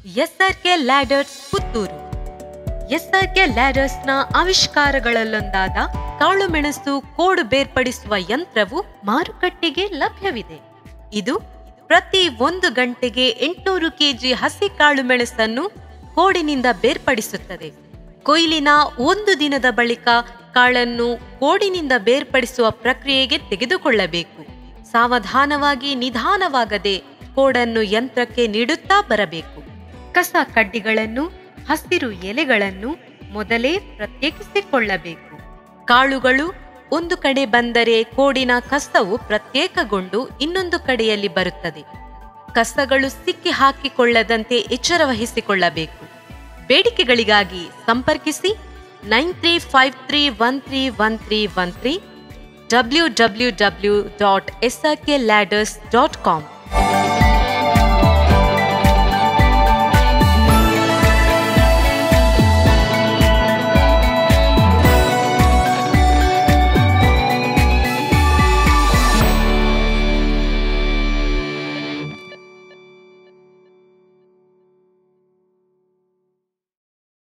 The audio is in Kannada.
ಎಸ್ಆರ್ಕೆ ಲ್ಯಾಡರ್ಸ್ ಪುತ್ತೂರು ಎಸ್ಆರ್ಕೆ ಲ್ಯಾಡರ್ಸ್ನ ಆವಿಷ್ಕಾರಗಳಲ್ಲೊಂದಾದ ಕಾಳುಮೆಣಸು ಕೋಡು ಬೇರ್ಪಡಿಸುವ ಯಂತ್ರವು ಮಾರುಕಟ್ಟೆಗೆ ಲಭ್ಯವಿದೆ ಇದು ಪ್ರತಿ ಒಂದು ಗಂಟೆಗೆ ಎಂಟುನೂರು ಕೆಜಿ ಹಸಿ ಕಾಳುಮೆಣಸನ್ನು ಕೋಡಿನಿಂದ ಬೇರ್ಪಡಿಸುತ್ತದೆ ಕೊಯ್ಲಿನ ಒಂದು ದಿನದ ಬಳಿಕ ಕಾಳನ್ನು ಕೋಡಿನಿಂದ ಬೇರ್ಪಡಿಸುವ ಪ್ರಕ್ರಿಯೆಗೆ ತೆಗೆದುಕೊಳ್ಳಬೇಕು ಸಾವಧಾನವಾಗಿ ನಿಧಾನವಾಗದೆ ಕೋಡನ್ನು ಯಂತ್ರಕ್ಕೆ ನೀಡುತ್ತಾ ಬರಬೇಕು ಕಸ ಕಡ್ಡಿಗಳನ್ನು ಹಸಿರು ಎಲೆಗಳನ್ನು ಮೊದಲೇ ಪ್ರತ್ಯೇಕಿಸಿಕೊಳ್ಳಬೇಕು ಕಾಳುಗಳು ಒಂದು ಕಡೆ ಬಂದರೆ ಕೋಡಿನ ಕಸವು ಪ್ರತ್ಯೇಕಗೊಂಡು ಇನ್ನೊಂದು ಕಡೆಯಲ್ಲಿ ಬರುತ್ತದೆ ಕಸಗಳು ಸಿಕ್ಕಿ ಹಾಕಿಕೊಳ್ಳದಂತೆ ಎಚ್ಚರ ವಹಿಸಿಕೊಳ್ಳಬೇಕು ಬೇಡಿಕೆಗಳಿಗಾಗಿ ಸಂಪರ್ಕಿಸಿ nine three five three one three one three one three W W W dot S R K Ladders dot com